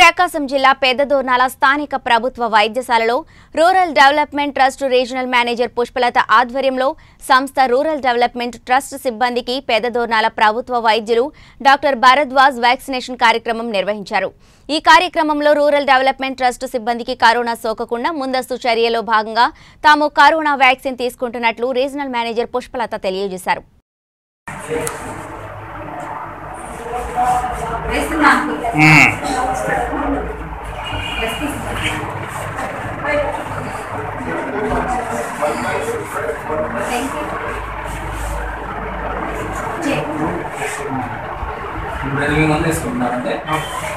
ప్రకాశం జిల్లా పెద్దదోర్నాల స్థానిక ప్రభుత్వ వైద్యశాలలో rural development trust regional manager Pushpalatha ఆధ్వర్యంలో సంస్థ రూరల్ డెవలప్మెంట్ ట్రస్ట్ సిబ్బందికి పెద్దదోర్నాల ప్రభుత్వ వైద్యులు డాక్టర్ భరద్వాజ్ వ్యాక్సినేషన్ కార్యక్రమం నిర్వహించారు ఈ కార్యక్రమంలో రూరల్ డెవలప్మెంట్ ట్రస్ట్ సిబ్బందికి కరోనా సోకకుండా ముందస్తు చర్యలో భాగంగా తాము కరోనా వ్యాక్సిన్ తీసుకుంటున్నట్లు రీజనల్ మేనేజర్ పుష్పలత తెలియజేశారు ఇప్పుడు ఎనిమిది మంది వేసుకుంటున్నారంటే